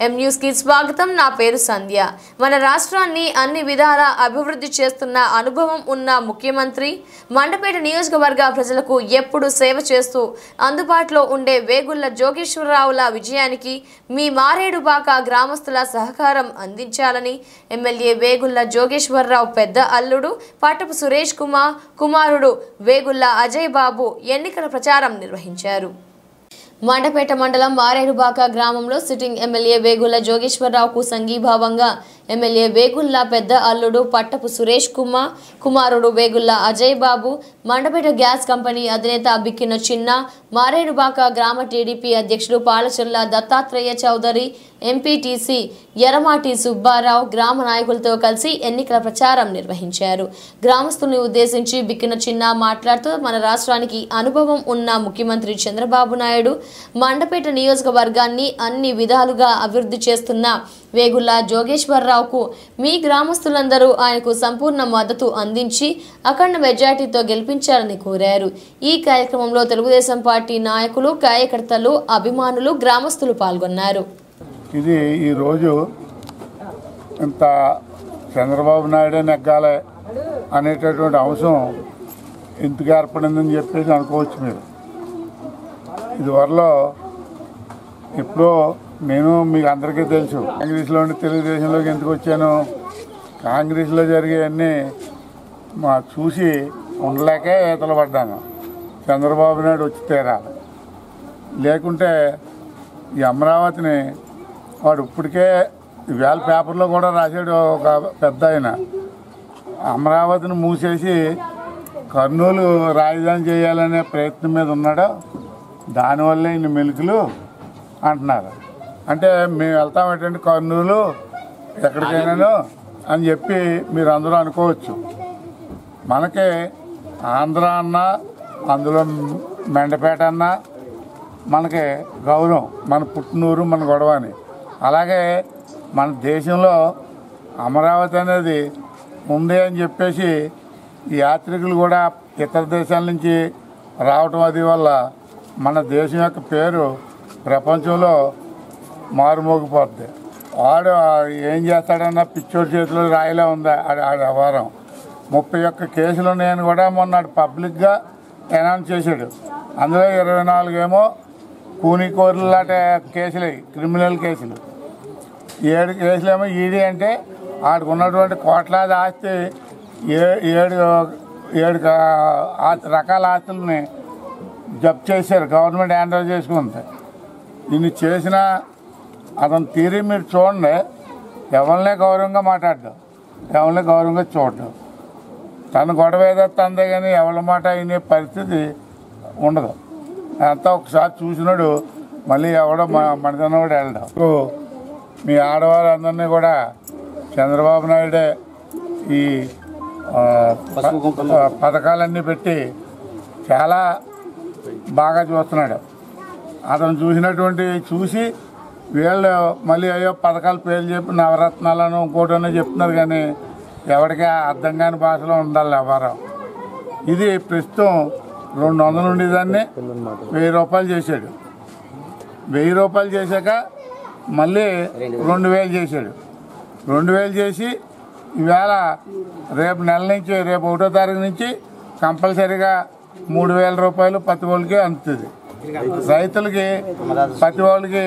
M news కి స్వాగతం నా పేరు సంధ్య మన రాష్ట్రాన్ని అన్ని విధాల అభివృద్ధి చేస్తున్న అనుభవం ఉన్న ముఖ్యమంత్రి మండపేట నియోజకవర్గ ప్రజలకు ఎప్పుడు సేవ చేస్తూ అందుబాటులో ఉండే వేగుళ్ల జోగేశ్వరరావుల విజయానికి మీ మారేడుబాక గ్రామస్తుల సహకారం అందించాలని ఎమ్మెల్యే వేగుళ్ల జోగేశ్వరరావు పెద్ద అల్లుడు పట్టపు సురేష్ కుమార్ కుమారుడు వేగుళ్ల అజయ్ బాబు ఎన్నికల ప్రచారం నిర్వహించారు మండపేట మండలం మారేడుబాక గ్రామంలో సిట్టింగ్ ఎమ్మెల్యే వేగుళ్ల జోగేశ్వరరావుకు సంఘీభావంగా ఎమ్మెల్యే వేగుళ్ల పెద్ద అల్లుడు పట్టపు సురేష్ కుమార్ కుమారుడు వేగుళ్ల అజయ్ బాబు మండపేట గ్యాస్ కంపెనీ అధినేత బిక్కిన చిన్న మారేడుబాక గ్రామ టీడీపీ అధ్యక్షుడు పాలచెల్ల దత్తాత్రేయ చౌదరి ఎంపీటీసీ ఎరమాటి సుబ్బారావు గ్రామ నాయకులతో కలిసి ఎన్నికల ప్రచారం నిర్వహించారు గ్రామస్తుల్ని ఉద్దేశించి బిక్కిన చిన్న మాట్లాడుతూ మన రాష్ట్రానికి అనుభవం ఉన్న ముఖ్యమంత్రి చంద్రబాబు నాయుడు మండపేట నియోజకవర్గాన్ని అన్ని విధాలుగా అభివృద్ధి చేస్తున్న వేగుళ్ల జోగేశ్వరరావుకు మీ గ్రామస్తులందరూ ఆయనకు సంపూర్ణ మద్దతు అందించి అఖండ మెజార్టీతో గెలిపించాలని కోరారు ఈ కార్యక్రమంలో తెలుగుదేశం పార్టీ నాయకులు కార్యకర్తలు అభిమానులు గ్రామస్తులు పాల్గొన్నారు ఇది ఈరోజు ఇంత చంద్రబాబు నాయుడే నెగ్గాలి అనేటటువంటి అంశం ఇంతకు ఏర్పడిందని చెప్పేసి అనుకోవచ్చు మీరు ఇదివరలో ఎప్పుడో నేను మీకు అందరికీ తెలుసు కాంగ్రెస్లో ఉండి తెలుగుదేశంలోకి ఎందుకు వచ్చాను కాంగ్రెస్లో జరిగేవన్నీ మా చూసి ఉండలేకే ఈతలు పడ్డాను చంద్రబాబు నాయుడు వచ్చి తీరాలి లేకుంటే ఈ అమరావతిని వాడు ఇప్పటికే వేల పేపర్లో కూడా రాశాడు ఒక పెద్ద ఆయన అమరావతిని మూసేసి కర్నూలు రాజధాని చేయాలనే ప్రయత్నం మీద ఉన్నాడు దానివల్లే ఇన్ని మెలుకులు అంటున్నారు అంటే మేము వెళ్తాం ఏంటంటే కర్నూలు ఎక్కడికైనాను అని చెప్పి మీరు అందరూ అనుకోవచ్చు మనకి ఆంధ్ర అన్న అందులో మెండపేట అన్న మనకి గౌరవం మన పుట్టినూరు మన గొడవ అని అలాగే మన దేశంలో అమరావతి అనేది ఉంది అని చెప్పేసి ఈ యాత్రికులు కూడా ఇతర దేశాల నుంచి రావటం అది వల్ల మన దేశం యొక్క పేరు ప్రపంచంలో మారుమోగిపోద్ది వాడు ఏం చేస్తాడన్న పిచ్చోడి చేతిలో రాయిలా ఉంది ఆడి ఆడి వ్యవహారం ముప్పై ఒక్క కేసులు ఉన్నాయని కూడా మొన్న పబ్లిక్గా అనౌన్స్ చేశాడు అందులో ఇరవై నాలుగేమో కూని కోరులాట కేసులు క్రిమినల్ కేసులు ఏడు కేసులేమో ఈడీ అంటే ఆడికి ఉన్నటువంటి కోట్లాది ఆస్తి ఏ ఏడు ఏడు కా- ఆ- రకాల ఆస్తుల్ని జప్తు చేశారు గవర్నమెంట్ హ్యాండిల్ చేసుకుంది దీన్ని చేసిన అతని తీరి మీరు చూడండి ఎవరినే గౌరవంగా మాట్లాడడం ఎవరిని గౌరవంగా చూడడం తన గొడవ ఏదో తందే కానీ ఎవరి మాట వినే పరిస్థితి ఉండదు అంతా ఒకసారి చూసినాడు మళ్ళీ ఎవడో మనతోనే కూడా వెళ్ళడం ఓ, మీ ఆడవాళ్ళందరినీ కూడా చంద్రబాబు నాయుడే ఈ ఆ, ప- పథకాలన్నీ పెట్టి చాలా బాగా చూస్తున్నాడు అతను చూసినటువంటి చూసి వీళ్ళు మళ్ళీ అయ్యో పథకాల పేర్లు చెప్పి నవరత్నాలను ఇంకోటనో చెప్తున్నారు కానీ ఎవరికి అర్థం కాని భాషలో ఉండాలి వ్యవహారం ఇది ప్రస్తుతం రెండు వందలు ఉండేదాన్ని వెయ్యి రూపాయలు చేశాడు వెయ్యి రూపాయలు చేశాక మళ్ళీ రెండు వేలు చేశాడు రెండు వేలు చేసి ఈవేళ రేపు నెల నుంచి రేపు ఒకటో తారీఖు నుంచి కంపల్సరీగా మూడు వేల రూపాయలు ప్రతి వాళ్ళకి అందుతుంది రైతులకి ప్రతి వాళ్ళకి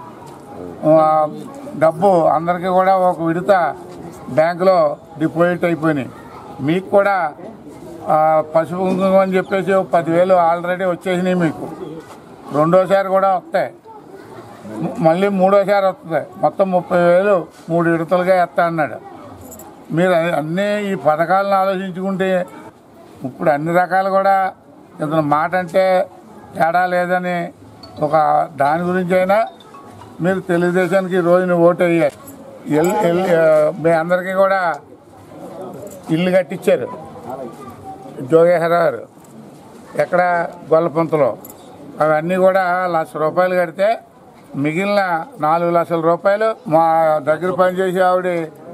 ఆ, డబ్బు అందరికీ కూడా ఒక విడత బ్యాంకులో డిపాజిట్ అయిపోయినాయి మీకు కూడా ఆ, పసుపు కుంకుమ అని చెప్పేసి ఒక పదివేలు ఆల్రెడీ వచ్చేసినాయి మీకు రెండోసారి కూడా వస్తాయి మ- మళ్ళీ మూడోసారి వస్తుంది మొత్తం ముప్పై వేలు మూడు విడతలుగా ఎత్తా అన్నాడు మీరు అన్ని- అన్నీ ఈ పథకాలను ఆలోచించుకుంటే ఇప్పుడు అన్ని రకాలు కూడా ఇతను మాట అంటే తేడా లేదని ఒక దాని గురించి అయినా మీరు తెలుగుదేశానికి ఈ రోజున ఓటు వేయాలి ఎల్- ఎల్- ఆ, మీ అందరికీ కూడా ఇల్లు కట్టించారు జోగేశ్వర గారు ఎక్కడ గొల్లపంతలో అవన్నీ కూడా లక్ష రూపాయలు కడితే మిగిలిన నాలుగు లక్షల రూపాయలు మా దగ్గర పనిచేసే ఆవిడ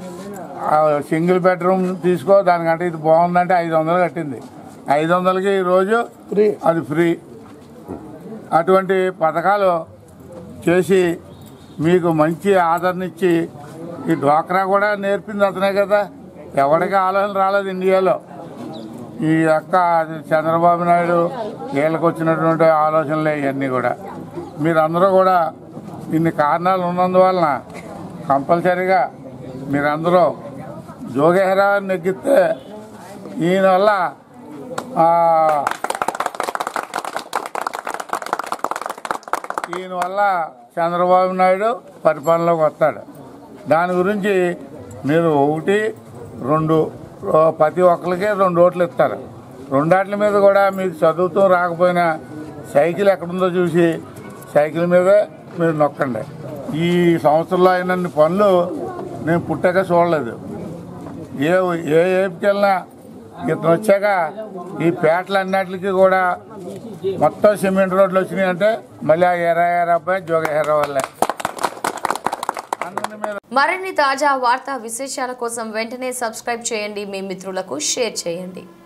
ఆ సింగిల్ బెడ్రూమ్ తీసుకో దానికంటే ఇది బాగుందంటే ఐదు వందలు కట్టింది ఐదు వందలకి ఈరోజు అది ఫ్రీ అటువంటి పథకాలు చేసి మీకు మంచి ఆదరణ ఇచ్చి ఈ డ్వాక్రా కూడా నేర్పింది అతనే కదా ఎవరికి ఆలోచన రాలేదు ఇండియాలో ఈ యొక్క చంద్రబాబు నాయుడు వీళ్ళకి వచ్చినటువంటి ఆలోచనలే ఇవన్నీ కూడా మీరందరూ కూడా ఇన్ని కారణాలు ఉన్నందువలన కంపల్సరీగా మీరందరూ జోగేహరా నెగ్గిస్తే ఈయన వల్ల ఆ, ఈయన వల్ల చంద్రబాబు నాయుడు పరిపాలనలోకి వస్తాడు దాని గురించి మీరు ఒకటి రెండు ఓ ప్రతి ఒక్కరికి రెండు ఓట్లు ఇస్తారు రెండాట్ల మీద కూడా మీకు చదువుతూ రాకపోయినా సైకిల్ ఎక్కడుందో చూసి సైకిల్ మీదే మీరు నొక్కండి ఈ సంవత్సరంలో అయినన్ని పనులు నేను పుట్టాక చూడలేదు ఏ ఏ ఏపుకి వెళ్ళినా ఇతను వచ్చాక ఈ పేటలు అన్నిటికి కూడా మొత్తం సిమెంట్ రోడ్లు వచ్చినాయి అంటే మళ్ళీ ఆ ఎరా ఎరా అబ్బాయి జోగ ఎర్ర వల్లే అందరి మీద మరిన్ని తాజా వార్తా విశేషాల కోసం వెంటనే సబ్స్క్రైబ్ చేయండి మీ మిత్రులకు షేర్ చేయండి